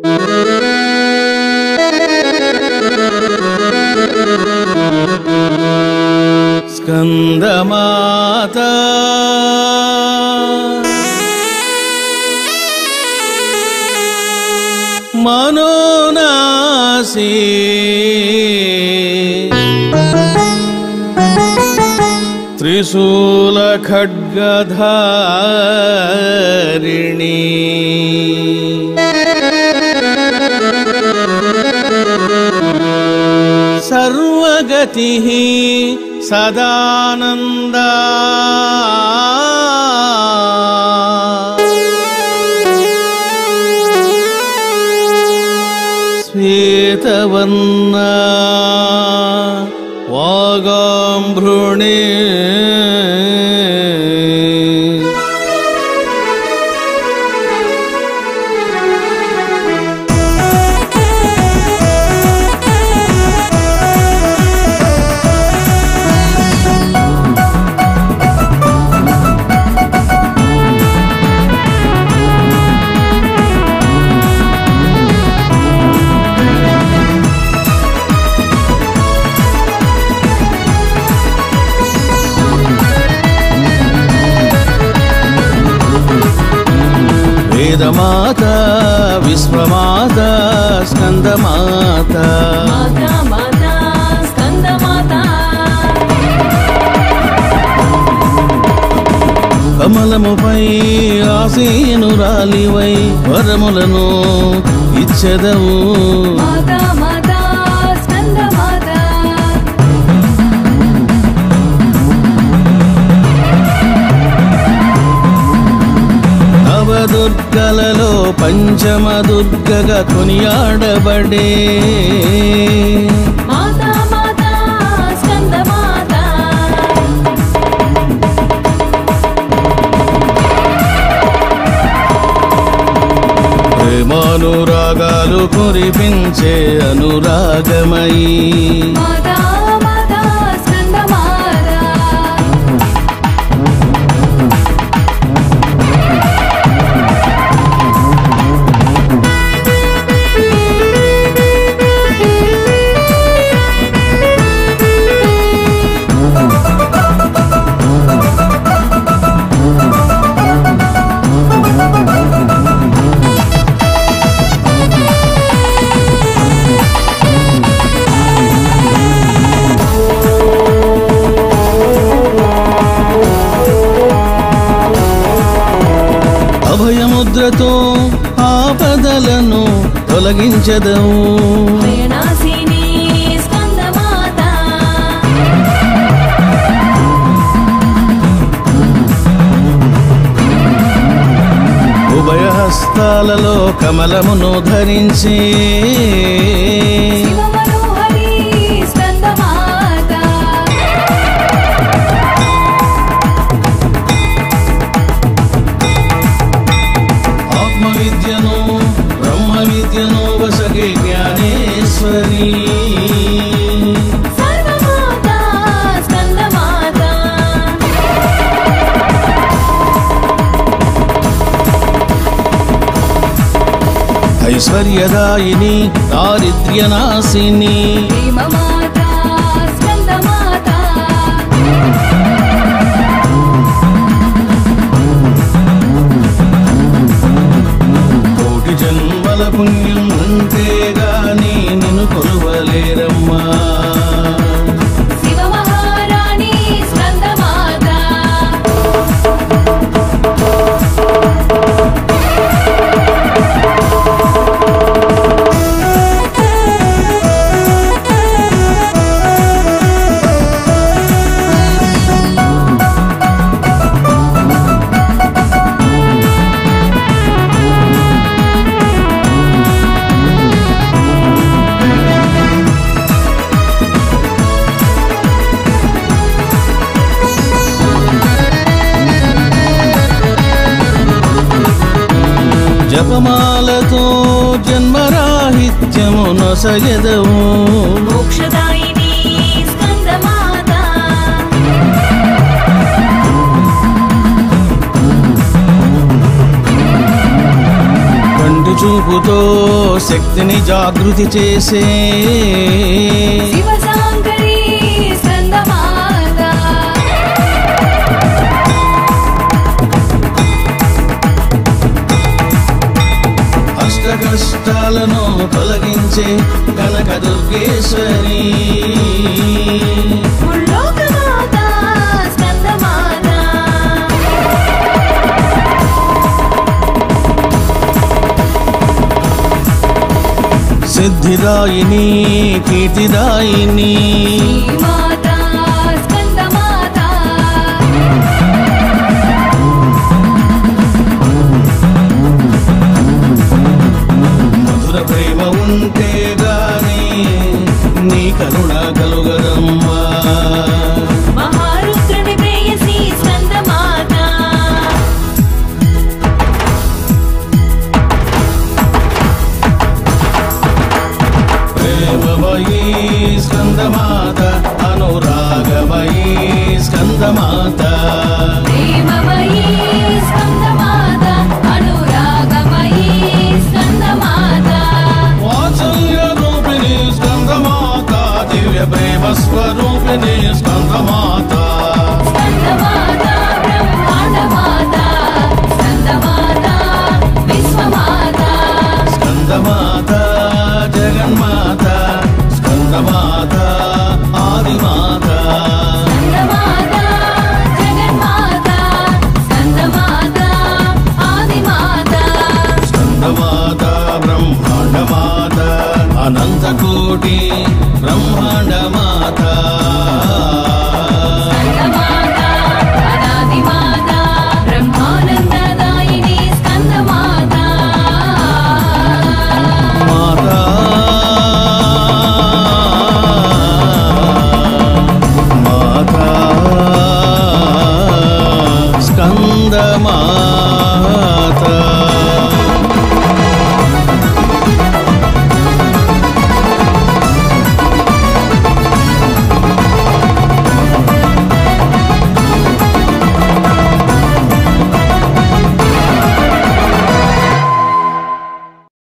స్కందమాత మనోనాసి త్రిశూల ఖడ్గధారిణి సర్వగతి సదానంద శ్వేతవర్ణ వాగాంభృణి వేదమాత విశ్వమాత స్కందమాత మాతా మాతా స్కంద మాతా కమలముపై ఆసీనురాలివై వరములను ఇచ్చెదవు మాతా మాతా స్కంద మాతా నవదుర్గలలో పంచమ దుర్గగా కొనియాడబడే మాతా మాతా స్కంద మాతా ప్రేమానురాగాలు కురిపించే అనురాగమయీ మాతా మాతా స్కంద మాతా అభయముద్రతో ఆపదలను తొలగించదవు భయనాశిని స్కంద మాతా ఉభయ హస్తాలలో కమలమును ధరించి శివ మనోహరి స్కంద మాతా ఆత్మ విద్యను బ్రహ్మ విద్యను వసగే జ్ఞానేశ్వరి సర్వమాతా స్కంద మాతా ఐశ్వర్యదాయిని దారిద్ర్యనాశిని ప్రేమ మాతా స్కంద మాతా కోటి జన్మల పుణ్యం ఉంటే గాని నిన్ను కొలువలేరమ్మా శివ మహారాణి స్కంద మాతా జపమాలతో జన్మరాహిత్యము నొసగెదవు మోక్షదాయిని స్కంద మాతా కంటి చూపుతో శక్తిని జాగృతి చేసే శివసాంకరీ స్కందమాత అష్ట కష్టాలను తొలగించే కనక దుర్గేశ్వరి ముల్లోకమాత స్కందమాత సిద్ధిదాయిని కీర్తిదాయిని శ్రీమాత స్కందమాత మధుర ప్రేమ ఉంటే గాని నీ కరుణ కలుగదమ్మా మహారుద్రుని ప్రేయసి స్కందమాత ప్రేమమయీ స్కందమాత అనురాగమయీ స్కందమాత ప్రేమమయీ స్కందమాత అనురాగమయీ స్కందమాత వాత్సల్య రూపిణి స్కందమాత దివ్య ప్రేమ స్వరూపిణి స్కందమాత స్కందమాత బ్రహ్మాండమాత స్కందమాత విశ్వమాత స్కందమాత జగన్మాత స్కందమాత ఆదిమాత స్కందమాత జగన్మాత స్కందమాత ఆదిమాత స్కందమాత బ్రహ్మాండమాత అనంతకోటి బ్రహ్మాండమాత